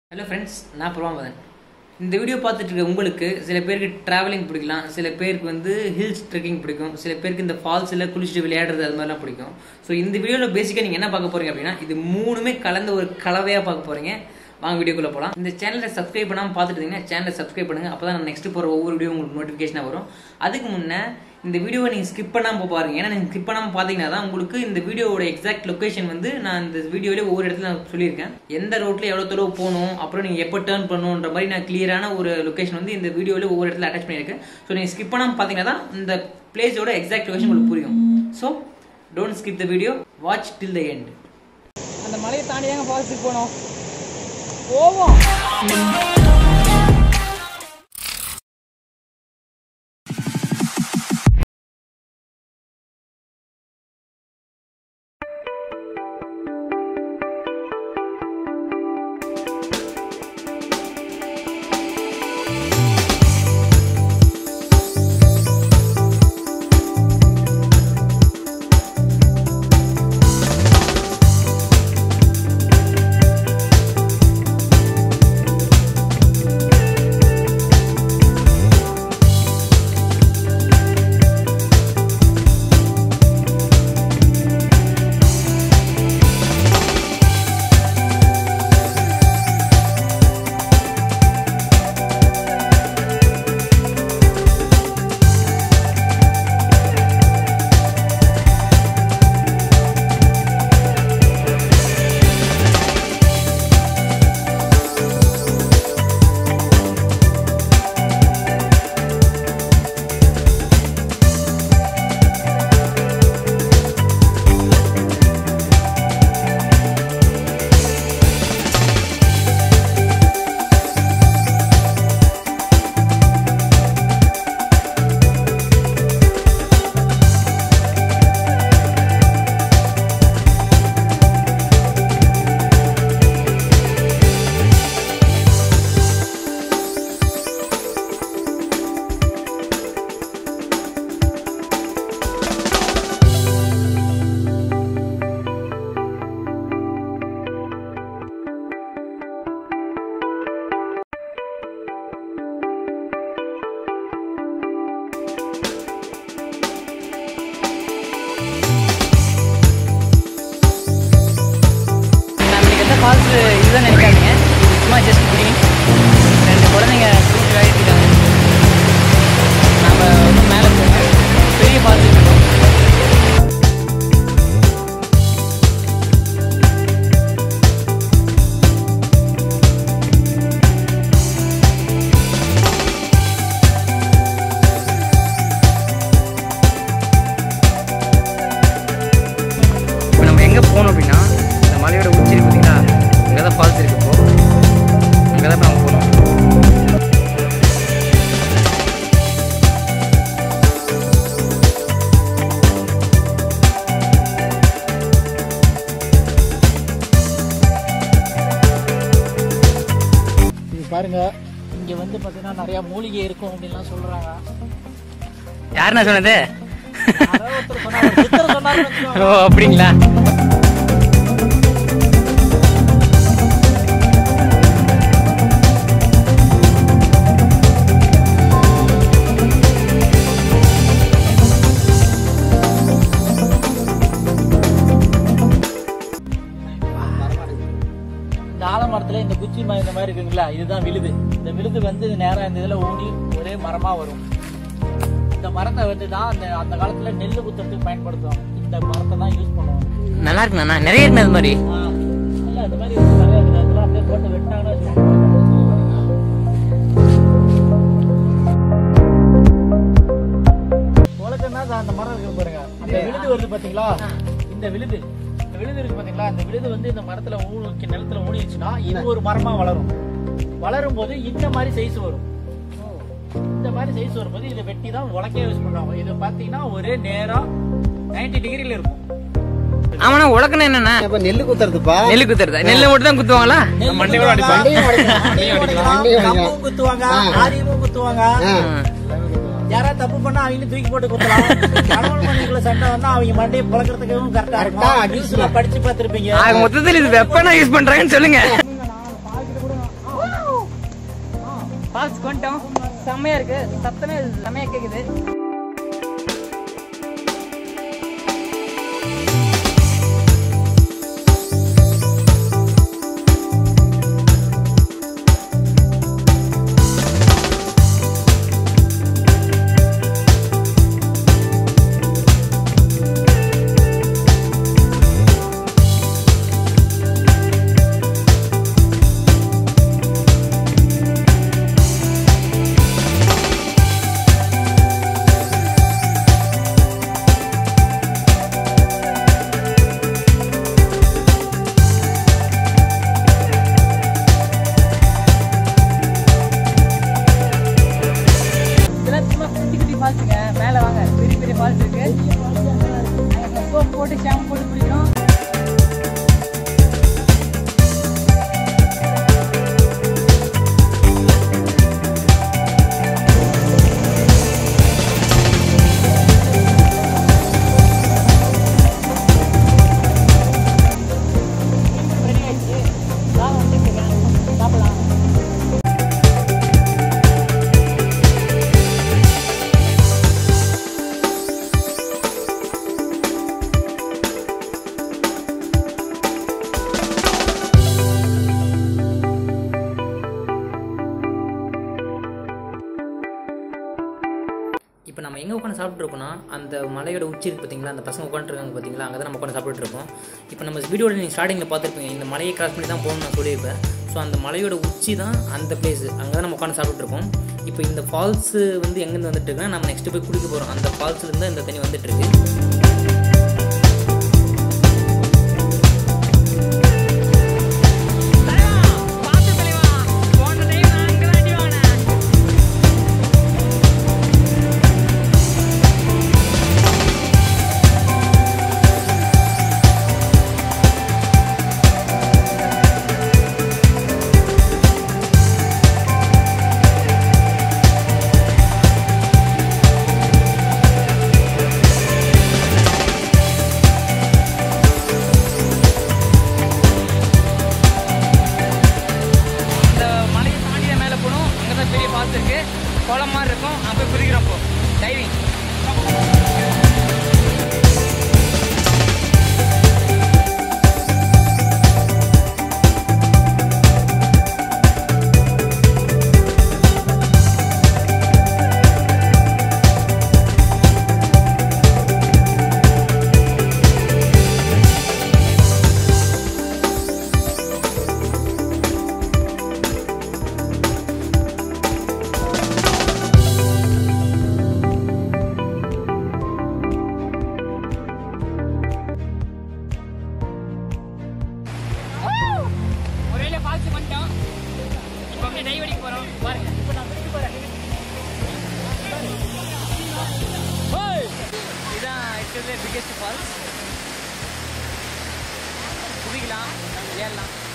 Hello friends நான் பிரபாமதன் இந்த video பார்த்துட்டு இருக்க உங்களுக்கு சில பேருக்கு ட்ராவலிங் பிடிக்கலாம் சில பேருக்கு வந்து ஹில்ஸ் ட்ரெக்கிங் பிடிக்கும் சில பேருக்கு இந்த ஃபால்ஸில் குளிச்சுட்டு விளையாடுறது அது மாதிரிலாம் பிடிக்கும் ஸோ இந்த வீடியோவில் பேசிக்காக நீங்கள் என்ன பார்க்க போறீங்க அப்படின்னா இது மூணுமே கலந்த ஒரு கலவையாக பார்க்க போறீங்க வாங்க வீடியோக்குள்ள போகலாம் இந்த சேனலை சப்ஸ்கிரைப் பண்ணாமல் பார்த்துட்டு இருந்தீங்கன்னா சேனலை சப்ஸ்கிரைப் பண்ணுங்க அப்போ தான் நான் நெக்ஸ்ட் போகிற ஒவ்வொரு வீடியோ உங்களுக்கு நோட்டிஃபிகேஷனாக வரும் அதுக்கு முன்னே இந்த வீடியோவை நீங்கள் ஸ்கிப் பண்ணாமல் பாருங்க ஏன்னா நீங்கள் ஸ்கிப் பண்ணாமல் பார்த்தீங்கன்னா தான் உங்களுக்கு இந்த வீடியோவோட எக்ஸாக்ட் லொகேஷன் வந்து நான் இந்த வீடியோலேயே ஒவ்வொரு இடத்துல நான் சொல்லியிருக்கேன் எந்த ரோட்டில் எவ்வளோ தூரம் போகணும் அப்புறம் நீங்கள் எப்போ டேர்ன் பண்ணணுன்ற மாதிரி நான் கிளியரான ஒரு லொகேஷன் வந்து இந்த வீடியோவில் ஒவ்வொரு இடத்துல அட்டாச் பண்ணியிருக்கேன் ஸோ நீங்கள் ஸ்கிப் பண்ணாமல் பார்த்தீங்கன்னா தான் இந்த பிளேஸோட எக்ஸாக்ட் லொகேஷன் உங்களுக்கு புரியும் so don't skip the video watch till the end அந்த மலையை தாண்டி தாங்க ஃபால்ஸுக்கு போனோம் போவோம் நான் இன்னைக்கு எந்த ஃபால்ஸ் இதுதான் நினைக்காதீங்க இது சும்மா ஜஸ்ட் குடிங்க ரெண்டு குழந்தைங்க தூக்கி விளையாடிட்டு நம்ம வந்து மேலே போவோம் பெரிய ஃபால்ஸ் இருக்கும் இப்போ நம்ம எங்கே போகணும் அப்படின்னா இந்த மலையோட உச்சி இருக்கு பார்த்தீங்களா அங்கே தான் ஃபால்ஸ் இருக்கு இப்போ அங்கே தான் நம்ம போகணும் இது பாருங்க இங்க வந்து பாத்தீங்கன்னா நிறைய மூலிகை இருக்கும் அப்படின்லாம் சொல்றாங்க யாருண்ணா சொன்னது யாரோ ஒருத்தர் சொன்னாரு, சித்தர் சொன்னாருன்னு வச்சுக்கோங்க. ஓ அப்படிங்களா இந்த ஆலமரத்துல இந்த குச்சி மரம் இந்த மாதிரி இருக்குங்களா இதுதான் விழுது இந்த விழுது வந்து நேரா இந்த இதுல ஊனி ஒரே மரமா வரும் இந்த மரத்தை வந்து தான் அந்த அந்த காலத்துல நெல்லு குத்துறதுக்கு பயன்படுத்துவாங்க இந்த மரத்தை தான் யூஸ் பண்ணுவாங்க நல்லா இருக்குண்ணா நிறைய இருக்குண்ணா அது மாதிரி ஆ, இல்ல இந்த மாதிரி இருக்கு, நிறைய இருக்குது அதெல்லாம் அப்படியே போட்டு வெட்டாங்கன்னா வச்சுக்கோங்க. உலகம்னா அது அந்த மரம் இருக்கு பாருங்க அந்த விழுது வருது பாத்தீங்களா இந்த விழுது இந்த விழுது இருக்கு பாத்தீங்களா அந்த விழுது வந்து இந்த மரத்துல ஊனி நிலத்துல ஊனிடுச்சுன்னா இது ஒரு மரமா வளரும் வளரும் போது இந்த மாதிரி சைஸ் வரும் இந்த மாதிரி சைஸ் வரும்போது இதை வெட்டி தான் உலக்கே யூஸ் பண்ணுவாங்க இது பாத்தீங்கன்னா ஒரே நேரா 90 டிகிரில இருக்கும் ஆமாண்ணா உலக்கணும் என்னண்ணா அப்ப நெல்லு குத்துறதுப்பா நெல்லு குத்துறதா நெல்லை மட்டும் தான் குத்துவாங்களா மண்டையோட மண்டையும் உடைக்கலாம். மண்டையும் உடைக்கலாம். மண்டையும் உடைக்கலாம். கம்பும் குத்துவாங்க ஆரியமும் குத்துவாங்க ஆ. யாராவது தப்பு பண்ணா அவங்க தூக்கி போட்டு குத்தலாம் கணவன் மனைவிக்குள்ள சண்டை வந்தா அவங்க மண்டையை பழக்கிறதுக்கும் கரெக்டா Correct ஆ இருக்கும் அடிச்சு நியூஸ்ல படிச்சு பார்த்திருப்பீங்க ஆக மொத்தத்தில் இது வெப்பனா யூஸ் பண்றாங்கன்னு சொல்லுங்க ஃபால்ஸ் கொண்டோம் செம்மையா இருக்கு சத்தமே செம்மையா கேக்குது இதெல்லாம் சும்மா குட்டி குட்டி ஃபால்ஸுங்க மேலே வாங்க பெரிய பெரிய ஃபால்ஸ் இருக்கு நாங்கள் சோப் போட்டு ஷாம்பு போட்டு குடிக்கிறோம் ரெடி ஆயிடுச்சு வாங்க வந்து சாப்பிடலாம் இப்போ நம்ம எங்கே உட்காந்து சாப்பிட்ருக்கோம்னா அந்த மலையோட உச்சி இருக்கு பார்த்தீங்களா அந்த பசங்க உட்காந்துருக்காங்க பார்த்தீங்களா அங்கே தான் நம்ம உட்காந்து சாப்பிட்டுட்டு இருக்கோம் இப்போ நம்ம வீடியோவில் நீங்கள் ஸ்டார்டிங்கில் பார்த்துருப்பீங்க இந்த மலையை கிராஸ் பண்ணி தான் போகணும்னு நான் சொல்லியிருப்பேன் ஸோ அந்த மலையோட உச்சி தான் அந்த பிளேஸ் அங்கே தான் நம்ம உட்காந்து சாப்பிட்டுருக்கோம் இப்போ இந்த ஃபால்ஸு வந்து எங்கேருந்து வந்துட்டு இருக்குன்னா நம்ம நெக்ஸ்ட் போய் குடிக்க போகிறோம் அந்த ஃபால்ஸ்லேருந்து இந்த தண்ணி வந்துட்டு இருக்கு இந்த மலையை தாண்டி தான் மேலே போகணும் அங்கே தான் பெரிய ஃபால்ஸ் இருக்கு குளம் மாதிரி இருக்கும் அப்போ குதிக்கிறப்போ டைவிங் ஒரு வேலையை ஃபால்ஸ் பண்ணிட்டோம் இப்போ அப்படியே டைவ் அடிக்க போகிறோம் பாருங்க இப்போ நான் விட்டு போகிறேன் இதுதான் இருக்கிறதுல பிக்கெஸ்ட் ஃபால்ஸ் குதிக்கலாம் விளையாடலாம்